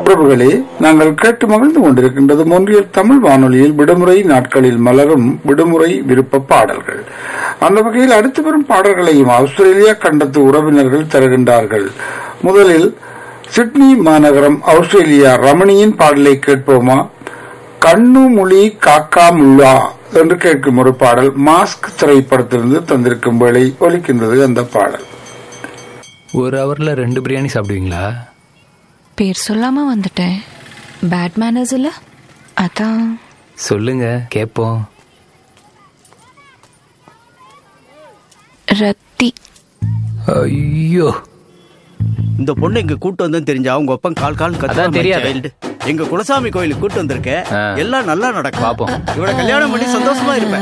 உறவுகளே நாங்கள் கேட்டு மகிழ்ந்து கொண்டிருக்கின்றது ஒன்றியல் தமிழ் வானொலியில் விடுமுறை நாட்களில் மலரும் விடுமுறை விருப்ப பாடல்கள் அந்த வகையில் அடுத்து வரும் பாடல்களையும் ஆஸ்திரேலியா கண்டத்து உறவினர்கள் தருகின்றார்கள் முதலில் சிட்னி மாநகரம் ஆஸ்திரேலியா ரமணியின் பாடலை கேட்போமா கண்ணு மொழி காக்கா முல்லா என்று கேட்கும் ஒரு பாடல் மாஸ்க் திரைப்படத்திலிருந்து தந்திருக்கும் வேளை ஒலிக்கின்றது அந்த பாடல் ஒரு ஹவர்ல ரெண்டு பிரியாணி சாப்பிடுவீங்களா பேர் சொல்லாம வந்துட்டேன் பேட் மேனர்ஸ் இல்ல அதான் சொல்லுங்க கேட்போம் ரத்தி ஐயோ இந்த பொண்ணு இங்க கூட்டு வந்தேன்னு தெரிஞ்சா அவங்க ஒப்பம் கால் கால் அதான் தெரியாதே. எங்க குலசாமி கோயிலுக்கு கூட்டு வந்திருக்க ஆ. எல்லாம் நல்லா நடக்கும் பாப்போம். இவள கல்யாணம் பண்ணி சந்தோஷமா இருப்பேன்